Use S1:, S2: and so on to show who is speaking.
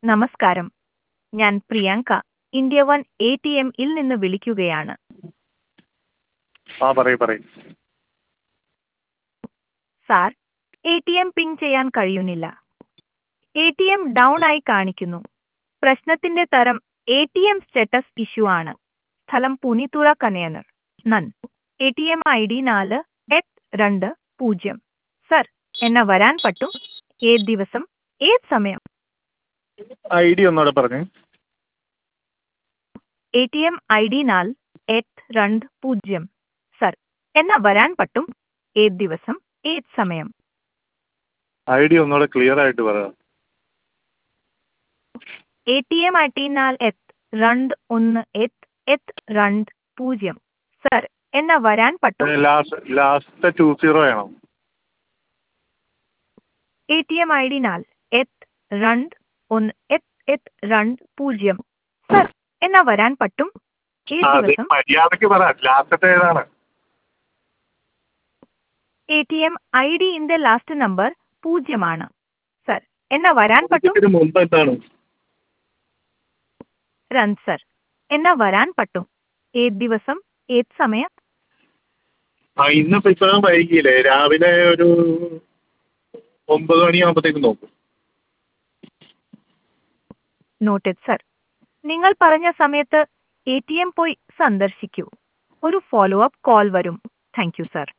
S1: നമസ്കാരം ഞാൻ Priyanka India one A T എമ്മിൽ നിന്ന് വിളിക്കുകയാണ്
S2: ആ പറയൂ പറയൂ
S1: sir A T M ping ചെയ്യാൻ കഴിയുന്നില്ല എ ടി എം ഡൗൺ ആയി കാണിക്കുന്നു പ്രശ്നത്തിന്റെ തരം A T M status issue ആണ് സ്ഥലം പുനിത്തുറ കനയനർ നൻ A T M I D നാല് എട്ട് രണ്ട് പൂജ്യം സർ എന്നെ വരാൻ പറ്റും ഏത് ദിവസം ഏത് സമയം
S2: ഐ ഡി ഒന്നുകൂടെ പറഞ്ഞു
S1: A T M I D നാല് എട്ട് രണ്ട് പൂജ്യം സർ എന്നെ വരാൻ പറ്റും ഏത് ദിവസം ഏത് സമയം
S2: ഐ ഡി ഒന്നുകൂടെ ക്ലിയർ ആയിട്ട് പറ
S1: A T M I T നാല് എട്ട് രണ്ട് ഒന്ന് എട്ട് എട്ട് രണ്ട് പൂജ്യം സർ എന്നെ വരാൻ പറ്റും
S2: ലാസ്റ്റ് ലാസ്റ്റ് ടു സീറോ ആണോ
S1: A T M I D നാല് എട്ട് രണ്ട് ഒന്ന് എട്ട് എട്ട് രണ്ട് പൂജ്യം സർ എന്നെ വരാൻ പറ്റും ഏത്
S2: ആ, അത്
S1: ദിവസം
S2: മര്യാദക്ക് പറ ലാസ്റ്റത്തെ ഏതാണ്
S1: എ ടി എം ഐ ഡിന്റെ ലാസ്റ്റ് നമ്പർ പൂജ്യമാണ് സർ എന്നെ വരാൻ പറ്റും
S2: ഇതിന് മുമ്പ് എന്താണ്
S1: റൺ സർ എന്നെ വരാൻ പറ്റും ഏത് ദിവസം ഏത് സമയം
S2: ആ ഇന്നിപ്പോ ഇത്രയും വൈകിയില്ലേ രാവിലെ ഒരു ഒമ്പത് മണിയാകുമ്പോഴത്തേക്ക് നോക്കും
S1: നോട്ടഡ് സർ നിങ്ങൾ പറഞ്ഞ സമയത്ത് എ ടി എം പോയി സന്ദർശിക്കൂ ഒരു ഫോളോ അപ്പ് കോൾ വരും താങ്ക് യു സർ